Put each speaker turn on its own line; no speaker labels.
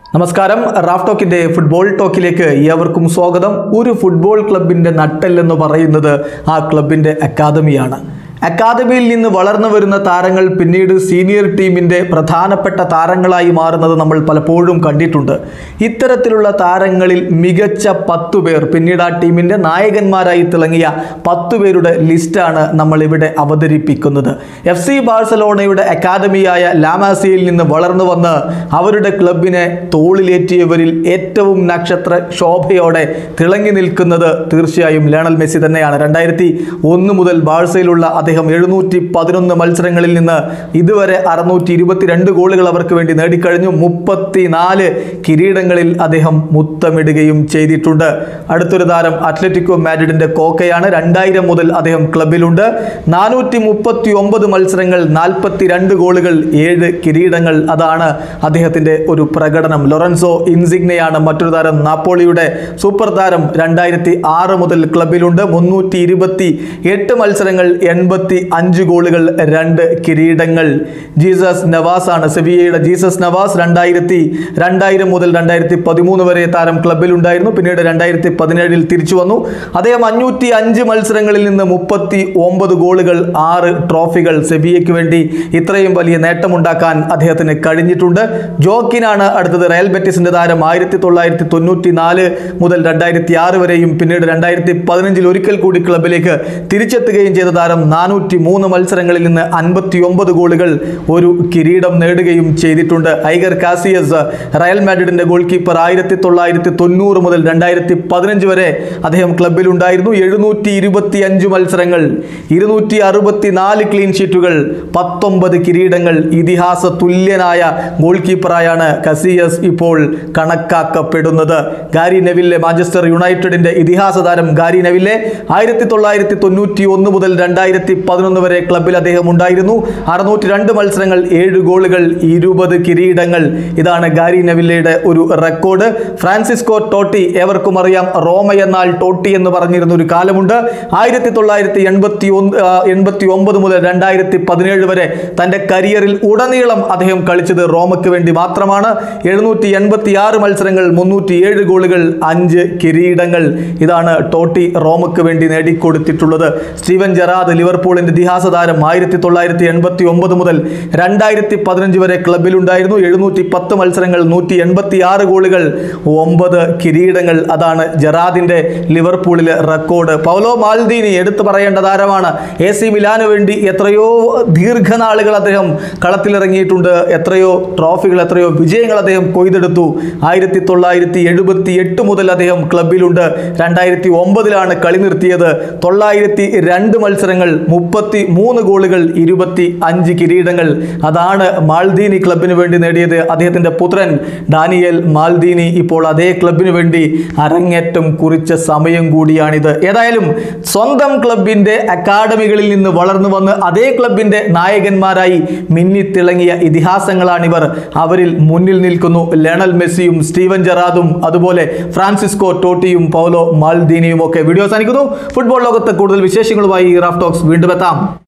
നമസ്കാരം Raf ടോക്കിന്റെ football ടോക്കിലേക്ക് ഏവർക്കും സ്വാഗതം ഒരു ഫുട്ബോൾ ക്ലബിന്റെ നട്ടെല്ലെന്ന് പറയുന്നത് ആ ക്ലബിന്റെ അക്കാദമിയാണ് അക്കാദമിയിൽ നിന്ന് വളർന്നു വരുന്ന താരങ്ങൾ പിന്നീട് സീനിയർ ടീമിന്റെ പ്രധാനപ്പെട്ട താരങ്ങളായി മാറുന്നത് നമ്മൾ പലപ്പോഴും കണ്ടിട്ടുണ്ട് ഇത്തരത്തിലുള്ള താരങ്ങളിൽ മികച്ച പത്തു പേർ പിന്നീട് ആ ടീമിന്റെ നായകന്മാരായി തിളങ്ങിയ പത്തു പേരുടെ ലിസ്റ്റാണ് നമ്മൾ ഇവിടെ അവതരിപ്പിക്കുന്നത് എഫ് സി ബാഴ്സലോണയുടെ അക്കാദമിയായ ലാമാസിയിൽ നിന്ന് വളർന്നു വന്ന് അവരുടെ ക്ലബിനെ തോളിലേറ്റിയവരിൽ ഏറ്റവും നക്ഷത്ര ശോഭയോടെ തിളങ്ങി നിൽക്കുന്നത് തീർച്ചയായും ലയണൽ മെസ്സി തന്നെയാണ് രണ്ടായിരത്തി ഒന്ന് മുതൽ ബാഴ്സയിലുള്ള അദ്ദേഹം എഴുന്നൂറ്റി പതിനൊന്ന് മത്സരങ്ങളിൽ നിന്ന് ഇതുവരെ അറുന്നൂറ്റി ഇരുപത്തിരണ്ട് ഗോളുകൾ അവർക്ക് വേണ്ടി നേടിക്കഴിഞ്ഞു മുപ്പത്തിനാല് കിരീടങ്ങളിൽ അദ്ദേഹം മുത്തമിടുകയും ചെയ്തിട്ടുണ്ട് അടുത്തൊരു താരം അത്ലറ്റിക്കോ മാഡ്രിഡിന്റെ കോക്കയാണ് രണ്ടായിരം മുതൽ അദ്ദേഹം ക്ലബിലുണ്ട് നാനൂറ്റി മുപ്പത്തി ഒമ്പത് മത്സരങ്ങൾ നാൽപ്പത്തി രണ്ട് ഗോളുകൾ ഏഴ് കിരീടങ്ങൾ അതാണ് അദ്ദേഹത്തിന്റെ ഒരു പ്രകടനം ലൊറൻസോ ഇൻസിഗ്നയാണ് മറ്റൊരു താരം നാപ്പോളിയുടെ സൂപ്പർ താരം രണ്ടായിരത്തി ആറ് മുതൽ ക്ലബിലുണ്ട് മുന്നൂറ്റി ഇരുപത്തി എട്ട് മത്സരങ്ങൾ എൺപത്തി അഞ്ച് ഗോളുകൾ രണ്ട് കിരീടങ്ങൾ ജീസസ് നവാസ് ആണ് സെവിയയുടെ ജീസസ് നവാസ് രണ്ടായിരത്തി രണ്ടായിരം മുതൽ രണ്ടായിരത്തി പതിമൂന്ന് വരെ താരം ക്ലബിലുണ്ടായിരുന്നു പിന്നീട് രണ്ടായിരത്തി പതിനേഴിൽ തിരിച്ചു വന്നു അദ്ദേഹം അഞ്ഞൂറ്റി അഞ്ച് മത്സരങ്ങളിൽ നിന്ന് മുപ്പത്തി ഒമ്പത് ഗോളുകൾ ആറ് ട്രോഫികൾ സെവിയയ്ക്ക് വേണ്ടി ഇത്രയും വലിയ നേട്ടമുണ്ടാക്കാൻ അദ്ദേഹത്തിന് കഴിഞ്ഞിട്ടുണ്ട് ജോക്കിനാണ് അടുത്തത് റയൽ ബെറ്റിസിന്റെ താരം ആയിരത്തി തൊള്ളായിരത്തി തൊണ്ണൂറ്റി നാല് മുതൽ രണ്ടായിരത്തി ആറ് വരെയും പിന്നീട് രണ്ടായിരത്തി പതിനഞ്ചിൽ ഒരിക്കൽ കൂടി ക്ലബിലേക്ക് തിരിച്ചെത്തുകയും ചെയ്ത താരം നാനൂറ്റി മൂന്ന് മത്സരങ്ങളിൽ നിന്ന് അൻപത്തി ഒമ്പത് ഗോളുകൾ ഒരു കിരീടം നേടുകയും ചെയ്തിട്ടുണ്ട് ഐഗർ കാസിയസ് റയൽ മാഡ്രിഡിന്റെ ഗോൾ കീപ്പർ ആയിരത്തി തൊള്ളായിരത്തി തൊണ്ണൂറ് മുതൽ രണ്ടായിരത്തി പതിനഞ്ച് വരെ അദ്ദേഹം ക്ലബിലുണ്ടായിരുന്നു എഴുന്നൂറ്റി ഇരുപത്തി അഞ്ച് മത്സരങ്ങൾ ഇരുന്നൂറ്റി അറുപത്തി നാല് ക്ലീൻ ഷീറ്റുകൾ പത്തൊമ്പത് കിരീടങ്ങൾ ഇതിഹാസ തുല്യനായ ഗോൾ കീപ്പറായാണ് കസിയസ് ഇപ്പോൾ കണക്കാക്കപ്പെടുന്നത് ഗാരി നെവില്ലെ മാഞ്ചസ്റ്റർ യുണൈറ്റഡിന്റെ ഇതിഹാസ താരം ഗാരി നെവില്ലെ ആയിരത്തി തൊള്ളായിരത്തി തൊണ്ണൂറ്റി ഒന്ന് മുതൽ രണ്ടായിരത്തി പതിനൊന്ന് വരെ ക്ലബിൽ അദ്ദേഹം ഉണ്ടായിരുന്നു അറുന്നൂറ്റി രണ്ട് മത്സരങ്ങൾ ഏഴ് ഗോളുകൾ ഇരുപത് കിരീടങ്ങൾ ഇതാണ് ഗാരി നെവില്ലയുടെ ഒരു റെക്കോർഡ് ഫ്രാൻസിസ്കോ ടോട്ടി ഏവർക്കും അറിയാം റോമ എന്നാൽ ടോട്ടി എന്ന് പറഞ്ഞിരുന്ന ഒരു കാലമുണ്ട് ആയിരത്തി തൊള്ളായിരത്തി എൺപത്തി ഒന്ന് എൺപത്തി ഒമ്പത് മുതൽ രണ്ടായിരത്തി പതിനേഴ് വരെ തൻ്റെ കരിയറിൽ ഉടനീളം അദ്ദേഹം കളിച്ചത് റോമയ്ക്ക് വേണ്ടി മാത്രമാണ് എഴുന്നൂറ്റി എൺപത്തി ആറ് മത്സരങ്ങൾ മുന്നൂറ്റി ഏഴ് ഗോളുകൾ അഞ്ച് കിരീടങ്ങൾ ഇതാണ് ടോട്ടി റോമയ്ക്ക് വേണ്ടി നേടിക്കൊടുത്തിട്ടുള്ളത് സ്റ്റീവൻ ജെറാദ് ലിവർപൂളിന്റെ ഇതിഹാസ താരം ആയിരത്തി തൊള്ളായിരത്തി എൺപത്തി ഒമ്പത് മുതൽ രണ്ടായിരത്തി പതിനഞ്ച് വരെ ക്ലബിലുണ്ടായിരുന്നു എഴുന്നൂറ്റി പത്ത് മത്സരങ്ങൾ നൂറ്റി എൺപത്തി ആറ് ഗോളുകൾ ഒമ്പത് കിരീടങ്ങൾ അതാണ് ജെറാദിന്റെ ലിവർപൂളിലെ റെക്കോർഡ് പൗലോ മാൽദീനി എടുത്തു പറയേണ്ട താരമാണ് എ സി മിലാന് വേണ്ടി എത്രയോ ദീർഘനാളുകൾ അദ്ദേഹം കളത്തിലിറങ്ങിയിട്ടുണ്ട് എത്രയോ ട്രോഫികൾ എത്രയോ വിജയങ്ങൾ അദ്ദേഹം കൊയ്തെടുത്തു ആയിരത്തി തൊള്ളായിരത്തി എഴുപത്തി എട്ട് മുതൽ അദ്ദേഹം ക്ലബിലുണ്ട് രണ്ടായിരത്തി ഒമ്പതിലാണ് കളി നിർത്തിയത് തൊള്ളായിരത്തി രണ്ട് മത്സരങ്ങൾ മുപ്പത്തി മൂന്ന് ഗോളുകൾ ഇരുപത്തി അഞ്ച് കിരീടങ്ങൾ അതാണ് മാൽദീനി ക്ലബിന് വേണ്ടി നേടിയത് അദ്ദേഹത്തിന്റെ പുത്രൻ ഡാനിയൽ മാൽദീനി ഇപ്പോൾ അതേ ക്ലബിന് വേണ്ടി അരങ്ങേറ്റം കുറിച്ച സമയം കൂടിയാണിത് ഏതായാലും സ്വന്തം ക്ലബിന്റെ അക്കാഡമികളിൽ നിന്ന് വളർന്നു വന്ന് അതേ ക്ലബിന്റെ നായകന്മാരായി മിന്നിത്തിളങ്ങിയ ഇതിഹാസങ്ങളാണിവർ അവരിൽ മുന്നിൽ നിൽക്കുന്നു ലയണൽ മെസ്സിയും സ്റ്റീവൻ ജെറാദും അതുപോലെ ഫ്രാൻസിസ്കോ ടോട്ടിയും പൗലോ മാൽദീനിയും ഒക്കെ വീഡിയോ അവസാനിക്കുന്നു ഫുട്ബോൾ ലോകത്ത് കൂടുതൽ വിശേഷങ്ങളുമായി റാഫ് ടോക്സ് വീണ്ടും എത്താം